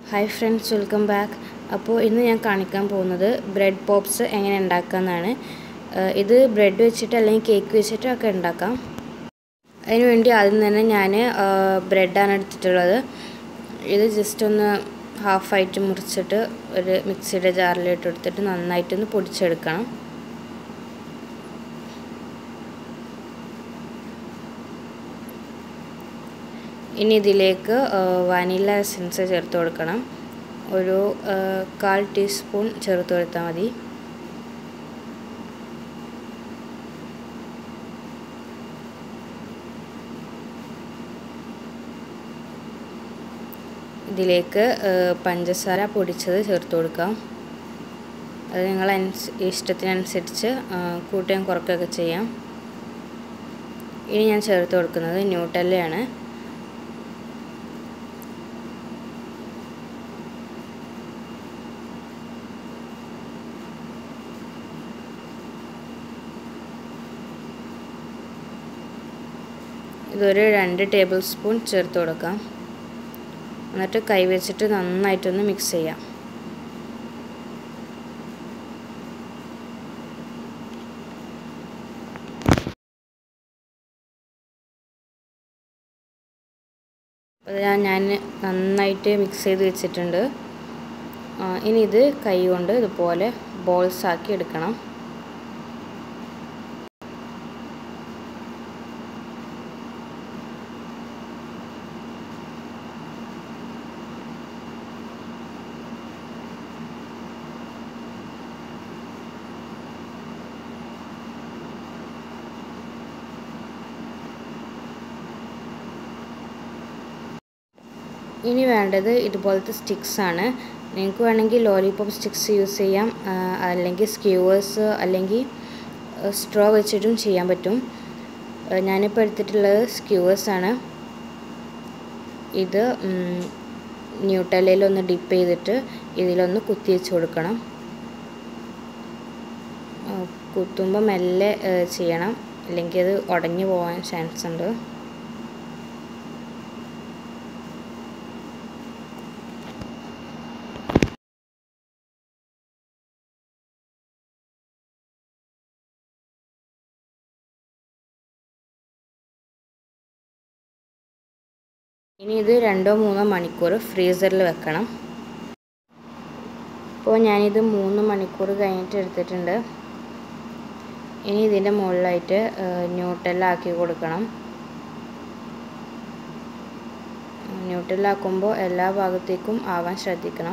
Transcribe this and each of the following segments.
hi friends welcome back അപ്പോൾ ഇന്ന് ഞാൻ കാണിക്കാൻ പോകുന്നത് ബ്രെഡ് പോപ്സ് എങ്ങനെ ഉണ്ടാക്കാമെന്നാണ് ഏഹ് ഇത് ബ്രെഡ് വെച്ചിട്ട് അല്ലെങ്കിൽ കേക്ക് വെച്ചിട്ട് ഒക്കെ ഉണ്ടാക്കാം അതിന് വേണ്ടി ആദ്യം തന്നെ ഞാൻ ബ്രെഡാണ് എടുത്തിട്ടുള്ളത് ഇത് ജസ്റ്റ് ഒന്ന് ഹാഫായിട്ട് മുറിച്ചിട്ട് ഒരു മിക്സിയുടെ ജാറിലിട്ട് എടുത്തിട്ട് നന്നായിട്ടൊന്ന് പൊടിച്ചെടുക്കണം ഇനി ഇതിലേക്ക് വാനില എസൻസ് ചേർത്ത് കൊടുക്കണം ഒരു കാൽ ടീസ്പൂൺ ചേർത്ത് കൊടുത്താൽ മതി ഇതിലേക്ക് പഞ്ചസാര പൊടിച്ചത് ചേർത്ത് കൊടുക്കാം അത് നിങ്ങൾ ഇഷ്ടത്തിനനുസരിച്ച് കൂട്ടുകയും കുറയ്ക്കുകയൊക്കെ ചെയ്യാം ഇനി ഞാൻ ചേർത്ത് കൊടുക്കുന്നത് ന്യൂട്ടല്ലയാണ് ഇതൊരു രണ്ട് ടേബിൾ സ്പൂൺ ചേർത്ത് കൊടുക്കാം എന്നിട്ട് കൈ വെച്ചിട്ട് നന്നായിട്ടൊന്ന് മിക്സ് ചെയ്യാം ഞാൻ നന്നായിട്ട് മിക്സ് ചെയ്ത് വെച്ചിട്ടുണ്ട് ഇനി ഇത് കൈ കൊണ്ട് ഇതുപോലെ ബോൾസ് ആക്കി എടുക്കണം ഇനി വേണ്ടത് ഇതുപോലത്തെ സ്റ്റിക്സ് ആണ് നിങ്ങൾക്ക് വേണമെങ്കിൽ ലോലിപോപ്പ് സ്റ്റിക്സ് യൂസ് ചെയ്യാം അല്ലെങ്കിൽ സ്ക്യൂവേഴ്സ് അല്ലെങ്കിൽ സ്ട്രോ വെച്ചിട്ടും ചെയ്യാൻ പറ്റും ഞാനിപ്പോൾ എടുത്തിട്ടുള്ളത് സ്ക്യൂവേഴ്സ് ആണ് ഇത് ന്യൂട്ടലയിലൊന്ന് ഡിപ്പ് ചെയ്തിട്ട് ഇതിലൊന്ന് കുത്തി വെച്ച് കൊടുക്കണം കുത്തുമ്പോൾ മെല്ലെ ചെയ്യണം അല്ലെങ്കിൽ അത് ഉടഞ്ഞു പോകാൻ ചാൻസ് ഉണ്ട് ഇനി ഇത് രണ്ടോ മൂന്നോ മണിക്കൂർ ഫ്രീസറിൽ വെക്കണം ഇപ്പോൾ ഞാനിത് മൂന്ന് മണിക്കൂർ കഴിഞ്ഞിട്ട് എടുത്തിട്ടുണ്ട് ഇനി ഇതിൻ്റെ മുകളിലായിട്ട് ന്യൂട്ടെല്ല ആക്കി കൊടുക്കണം ന്യൂട്ടെല്ല ആക്കുമ്പോൾ എല്ലാ ഭാഗത്തേക്കും ആവാൻ ശ്രദ്ധിക്കണം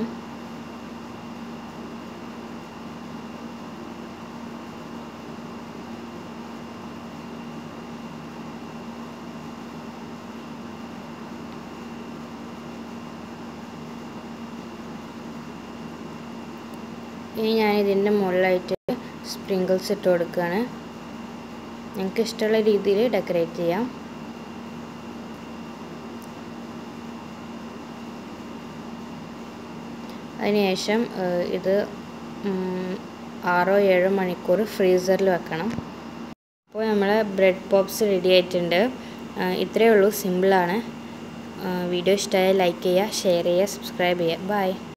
ഇനി ഞാൻ ഇതിൻ്റെ മുകളിലായിട്ട് സ്പ്രിങ്കിൾസ് ഇട്ട് കൊടുക്കുകയാണ് നിങ്ങൾക്ക് ഇഷ്ടമുള്ള രീതിയിൽ ഡെക്കറേറ്റ് ചെയ്യാം അതിനുശേഷം ഇത് ആറോ ഏഴോ മണിക്കൂർ ഫ്രീസറിൽ വെക്കണം അപ്പോൾ നമ്മളെ ബ്രെഡ് പോപ്സ് റെഡി ആയിട്ടുണ്ട് ഇത്രയേ ഉള്ളൂ സിമ്പിളാണ് വീഡിയോ ഇഷ്ടമായ ലൈക്ക് ചെയ്യുക ഷെയർ ചെയ്യുക സബ്സ്ക്രൈബ് ചെയ്യുക ബൈ